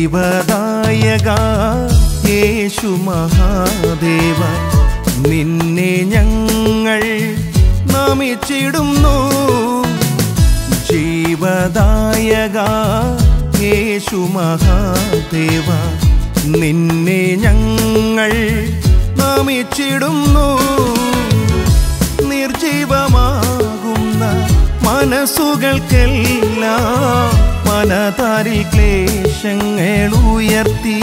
ജീവദായക യേശു മഹാദേവ നിന്നെ ഞങ്ങൾ നമിച്ചിടുന്നു ജീവദായക യേശു മഹാദേവ നിന്നെ ഞങ്ങൾ നമിച്ചിടുന്നു നിർജീവമാകുന്ന മനസ്സുകൾക്കെല്ലാം മനതാരിൽ ക്ലേശങ്ങൾ ഉയർത്തി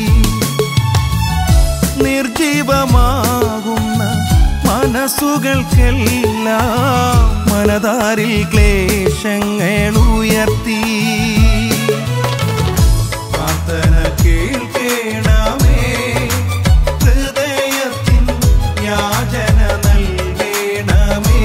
നിർജീവമാകുന്ന മനസ്സുകൾക്കെല്ലാം മനതാരിൽ ക്ലേശങ്ങൾ ഉയർത്തി പ്രാർത്ഥന കേൾക്കേണമേ ഹൃദയത്തിൻ യാചന നൽകേണമേ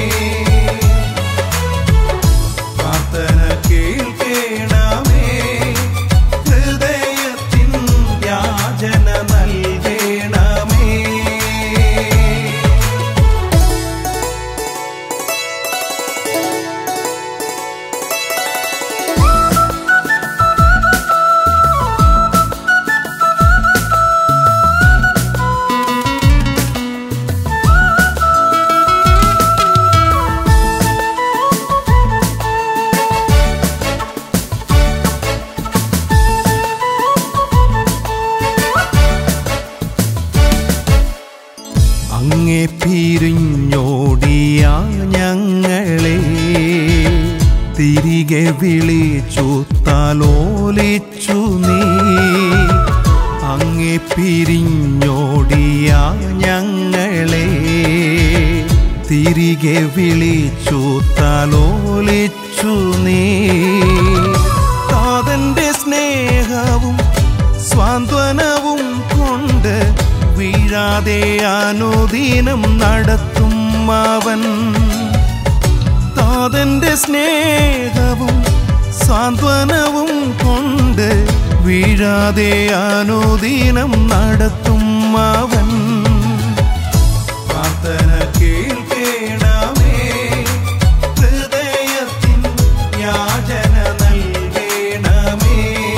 പ്രാർത്ഥന കേൾക്കേണമേ ഹൃദയത്തിൻ യാചന നൽകേണമേ അങ്ങേ പിരിഞ്ഞോടിയ ഞങ്ങളെ തിരികെ വിളിച്ചു തലോലിച്ചു നീ അങ്ങേ പിരിഞ്ഞോടിയ ഞങ്ങളെ തിരികെ വിളിച്ചു തലോലിച്ചു നീ താതന്റെ സ്നേഹവും സ്വാന്തനവും കൊണ്ട് വീഴാതെ അനുദിനം നടത്തും അവൻ താതന്റെ സ്നേഹവും സാന്ത്വനവും കൊണ്ട് വീഴാതെ അനുദിനം നടത്തും അവൻ പ്രാർത്ഥന കേൾക്കേണമേ ഹൃദയത്തിൻ യാചന നൽകേണമേ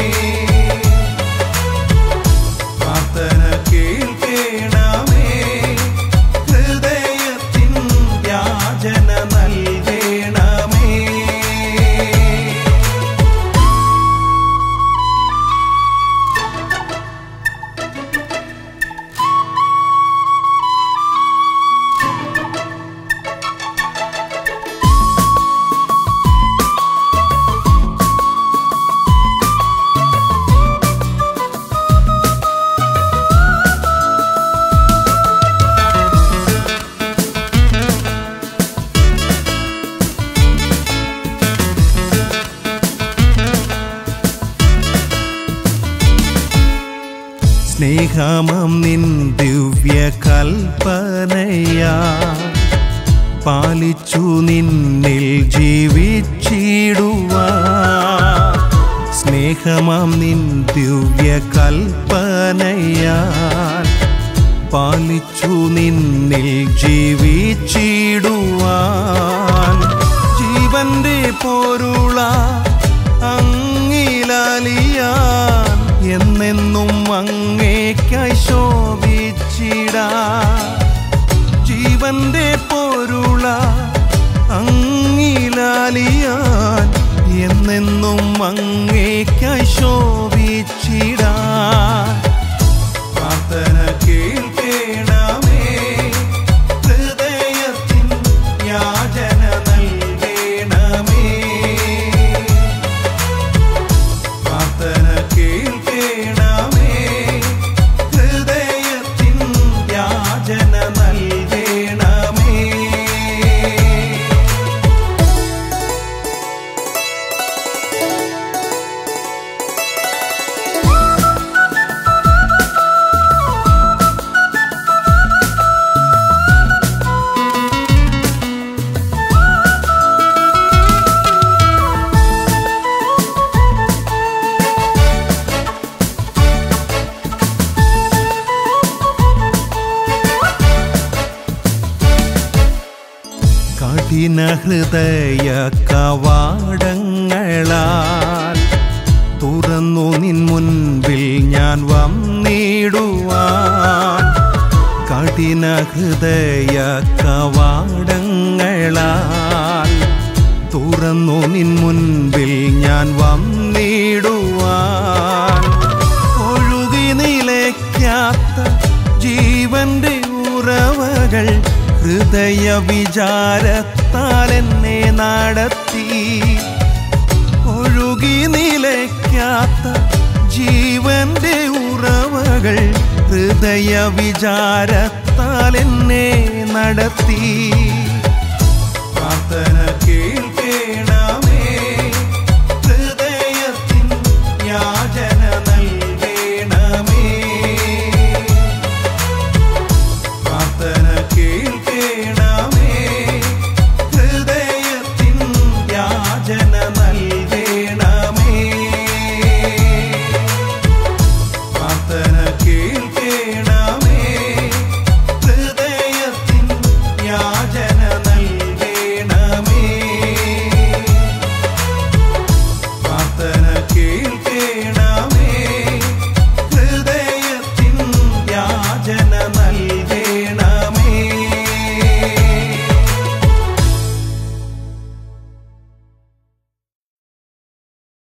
പ്രാർത്ഥന കേൾക്കേണമേ ഹൃദയത്തിൻ യാചന നൽകേണമേ സ്നേഹമം നിൻ ദിവ്യ കൽപ്പനയാ പാലിച്ചു നിന്നിൽ ജീവിച്ചിടുവാ സ്നേഹമാം നിൻ ദിവ്യ കൽപ്പനയാ പാലിച്ചു നിന്നിൽ ജീവിച്ചിടുവാൻ ജീവന്റെ പൊരുള അങ്ങിലാലിയാൻ എന്നെന്നും അങ്ങേക്കായി ശോഭിച്ചിടാ ജീവന്റെ പൊരുള അങ്ങിലാലിയാൻ എന്നെന്നും അങ്ങേക്കായി ശോഭിച്ചിടാ പ്രാർത്ഥന കേൾക്കേണമേ ഹൃദയത്തിൻ യാചന നൽകേണമേ പ്രാർത്ഥന കേൾക്കേണമേ ഹൃദയത്തിൻ യാചന നൽകേണമേ കഠിന ഹൃദയ കവാടങ്ങളാൽ തുറന്നു തുറന്നു നിൻ മുൻപിൽ ഞാൻ വന്നിടുവാൻ കഠിന ഹൃദയ കവാടങ്ങളാൽ തുറന്നു നിൻ മുൻപിൽ ഞാൻ വന്നിടുവാൻ ഒഴുകി നിലയ്ക്കാത്ത ജീവന്റെ ഉറവകൾ ഹൃദയ വിചാരത്താൽ എന്നെ നടത്തി ഒഴുകി നിലയ്ക്കാത്ത ജീവന്റെ ഉറവകൾ ഹൃദയ വിചാരത്താൽ എന്നെ നടത്തി പ്രാർത്ഥന കേ